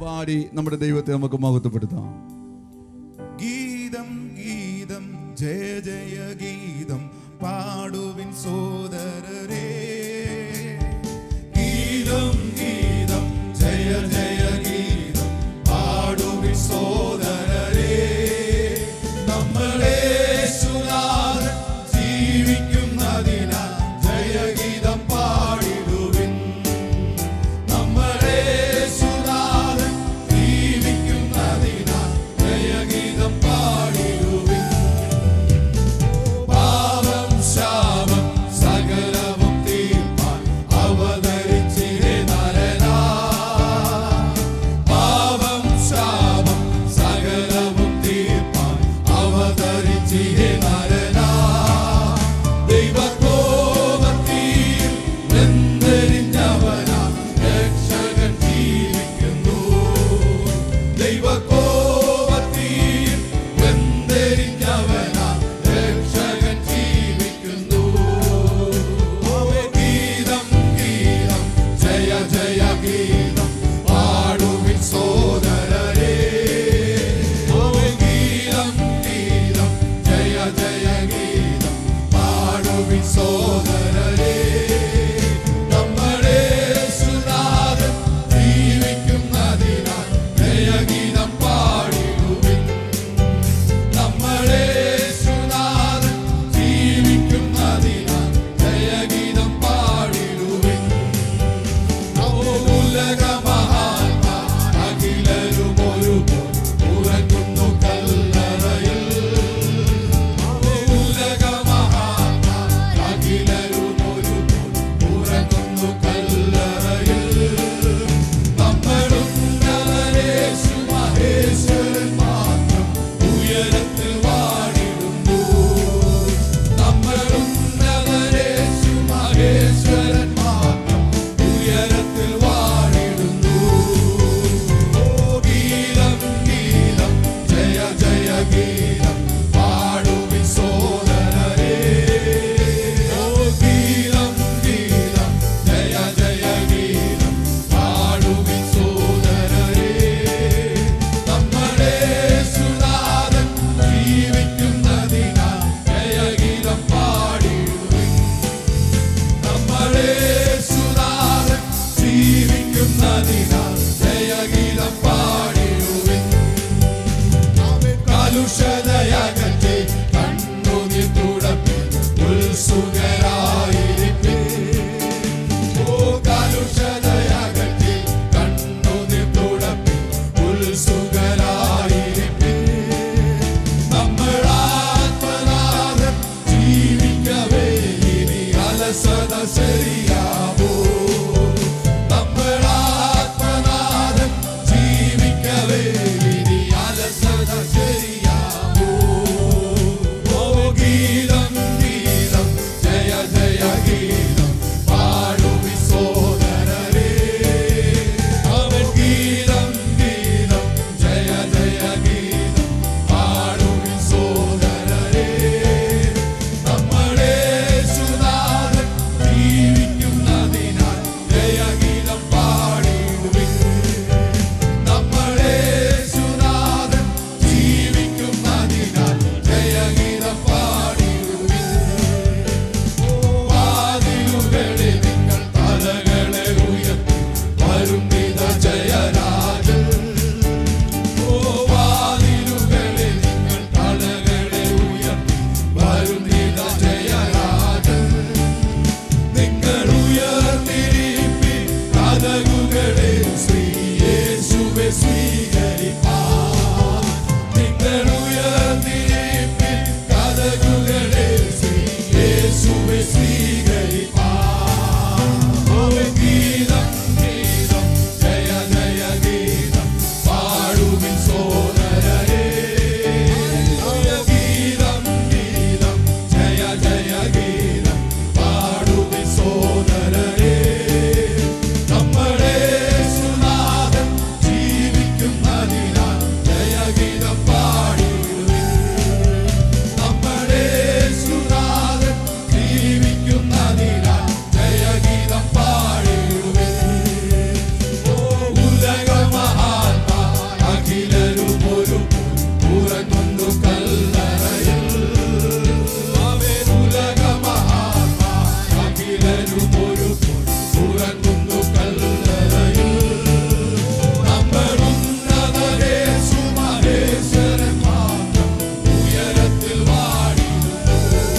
പാടി നമ്മുടെ ദൈവത്തെ നമുക്ക് മഹത്വപ്പെടുത്താം ഗീതം ഗീതം ജയ ജയ ഗീതം പാടുവിൻ സോദരരേ ഗീതം ഗീതം ജയ ജയ ഗീതം പാടുവിൻ സോദരരേ നമ്മളെ സുനാഥൻ ജീവിക്കുന്നതിനാൽ ജയഗീതം പാടിടുവിൻ നമ്മളെ സുനാഥൻ ജീവിക്കുന്നതിനാൽ ജയഗീതം പാടിടുവിൻ പാപം ശാപം സകലവും തീർപ്പാൻ അവതരിച്ചിരെ നരനാ പാപം ശാപം സകലവും തീർപ്പാൻ അവതരിച്ചിരെ നരനാ ദൈവകോപത്തിൽ വെന്തെരിഞ്ഞവനാ രക്ഷകൻ ജീവിക്കുന്നു ദൈവകോപത്തിൽ വെന്തെരിഞ്ഞവനാ രക്ഷകൻ ജീവിക്കുന്നു അവേ ഗീതം ഗീതം ജയ ജയ ഗീതം പാടുവിൻ സോദരരേ അവേ ഗീതം ഗീതം ജയ ജയ ഗീതം പാടുവിൻ സോദരരേ നമ്മുടെ സുനാഥൻ ജീവിക്കുന്നതിനാൽ ജയഗീതം പാടിടുവിൻ നമ്മുടെ സുനാഥൻ ജീവിക്കുന്നതിനാൽ ജയഗീതം പാടിടുവിൻ ഉലകമഹാത്മാ അഖിലരും ഒരുപോൽ ഉറങ്ങുന്നു കല്ലറയിൽ ഉലകമഹാത്മാ അഖിലരും ഒരുപോൽ ഉറങ്ങുന്നു കല്ലറയിൽ നമ്മളും നവരേശു മഹേശ്വരൻ മാത്രം ഉയരത്തിൽ വാണിടുന്നു നമ്മളും നവരേശു മഹേശ്വരൻ മാത്രം ഉയരത്തിൽ വാണിടുന്നു ഓ ഗീതം ഗീതം ജയ ജയ ഗീതം പാടുവിൻ സോദരരേ ഓ ഗീതം ഗീതം ജയ ജയ ഗീതം പാടുവിൻ സോദരരേ നമ്മുടെ സുനാഥൻ ജീവിക്കുന്നതിനാൽ ജയഗീതം പാടിടുവിൻ നമ്മുടെ സുനാഥൻ ജീവിക്കുന്നതിനാൽ ജയഗീതം പാടിടുവിൻ കലുഷതയകറ്റി കണ്ണുനീർ തുടപ്പി ഉത്സുകരായിരിപ്പിൻ ഓ കലുഷതയകറ്റി കണ്ണുനീർ തുടപ്പി ഉത്സുകരായിരിപ്പിൻ നമ്മളാത്മനാഥൻ ജീവിക്കവേ ഇനി അലസത ശരിയാവോ നമ്മളാത്മനാഥൻ ജീവിക്കവേ ഇനി അലസത ശരിയാവോ ഓ ഗീതം ഗീതം ജയ ജയ ഗീതം പാടുവി സോദരരേ അവൻ ഗീതം ഗീതം ജയ ജയ ഗീതം പാടുവിൻ സോദരരേ നമ്മുടെ സുനാഥൻ ജീവിക്കും സകലരും ഒരു പോൽ ഉറങ്ങുന്നു കല്ലറയിൽ നമ്മളുന്നതേശു മഹേശ്വരൻ മാത്രം ഉയരത്തിൽ വാണിടുന്നു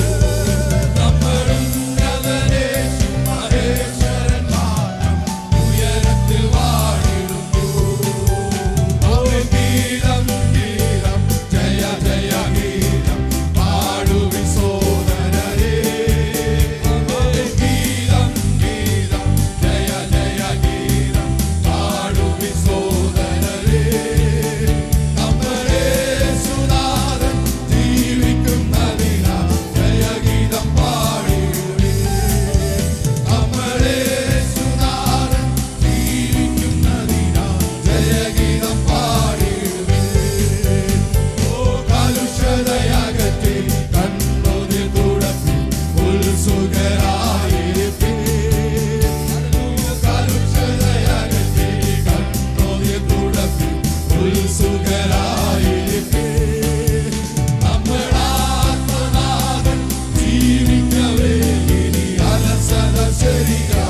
നമ്മളുന്നതേശു മഹേശ്വരൻ മാത്രം ഉയരത്തിൽ വാണിടുന്നു അവൻ ഗീതം ഗീതം ജയ ജയ ഗീതം പാടുവിൻ സോദരരേ അവൻ ഗീതം ഗീതം ജയ ജയ ഗീതം പാടുവിൻ സോദരരേ നമ്മുടെ സുനാഥൻ ജീവിക്കുന്നതിനാ ജയഗീതം പാടിടുവിൻ നമ്മുടെ സുനാഥൻ ജീവിക്കുന്നതിനാ ജയഗീതം പാടിടുവിൻ ഓ കലുഷതയകറ്റി കണ്ണൊതിൽ തുടപ്പി ഉത്സുകരായിരിപ്പിൻ കലുഷതയകറ്റി കണ്ണൊതിൽ തുടപ്പി ഉത്സുകരായിരിപ്പിൻ നമ്മളാത്മനാഥൻ ജീവിക്കവേ ഇനി അലസത ശരിക